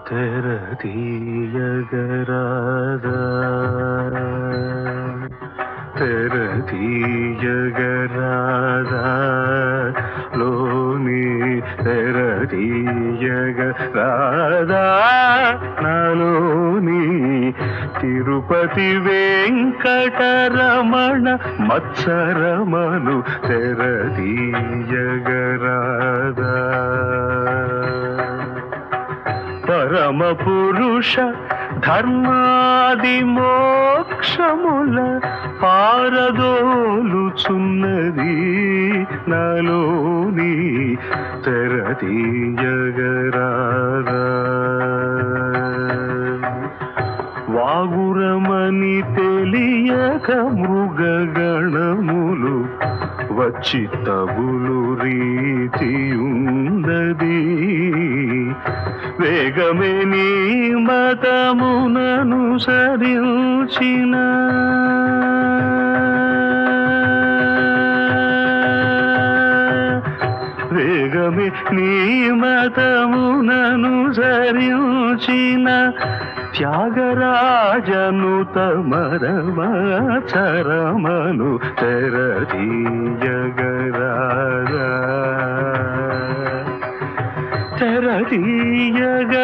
తెరతీయగరాదా తెరతీయగరాదా లోని తెరతీయగరాదా నాలోని తిరుపతి వెంకటరమణ మత్సరమను తెరతీయగరాదా పరమ పురుష ధర్మాది మోక్షముల పారదోలుచున్నది నాలోని తెరతీయగరాదా వాగురమని తెలియక మృగగణములు వచ్చి తగులు రీతియున్నది వేగమే నీ మతమునను సరించిన వేగమే నీ మతమునను సరించిన త్యాగరాజను తమరమచరమను తెరదీయగరాదా తెరదీయగరాదా